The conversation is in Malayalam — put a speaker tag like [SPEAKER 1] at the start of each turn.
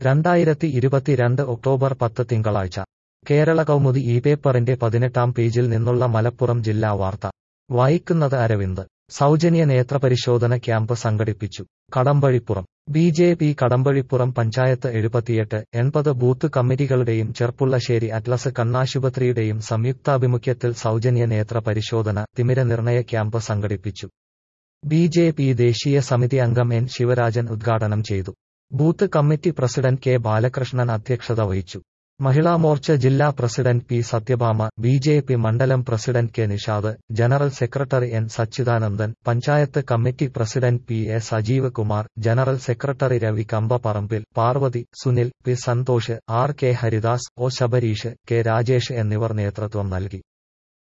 [SPEAKER 1] രണ്ടായിരത്തി ഇരുപത്തിരണ്ട് ഒക്ടോബർ പത്ത് തിങ്കളാഴ്ച കേരള കൗമുദി ഈ പേപ്പറിന്റെ പതിനെട്ടാം പേജിൽ നിന്നുള്ള മലപ്പുറം ജില്ലാ വാർത്ത വായിക്കുന്നത് അരവിന്ദ് സൗജന്യ നേത്രപരിശോധന ക്യാമ്പ് സംഘടിപ്പിച്ചു Kadambazhipuram B J P Kadambazhipuram panchayat എഴുപത്തിയെട്ട് എൺപത് ബൂത്ത് കമ്മിറ്റികളുടെയും ചെർപ്പുള്ളശ്ശേരി അറ്റ്ലസ് കണ്ണാശുപത്രിയുടെയും സംയുക്താഭിമുഖ്യത്തിൽ സൗജന്യ നേത്ര പരിശോധന തിമിര നിർണയ ക്യാമ്പ് സംഘടിപ്പിച്ചു ബി ജെ പി ദേശീയ സമിതി അംഗം എൻ ശിവരാജൻ ഉദ്ഘാടനം ചെയ്തു booth committee president K Balakrishnan അധ്യക്ഷത വഹിച്ചു മഹിളാ മോർച്ച ജില്ലാ president P Sathyabhama B J P മണ്ഡലം president K Nishad general secretary N Sachidanandan panchayat committee president P A Sajeev Kumar general secretary Ravi കമ്പപ്പറമ്പിൽ Parvathy Sunil P Santhosh R K Haridas O Sabareesh K Rajesh എന്നിവർ നേതൃത്വം നൽകി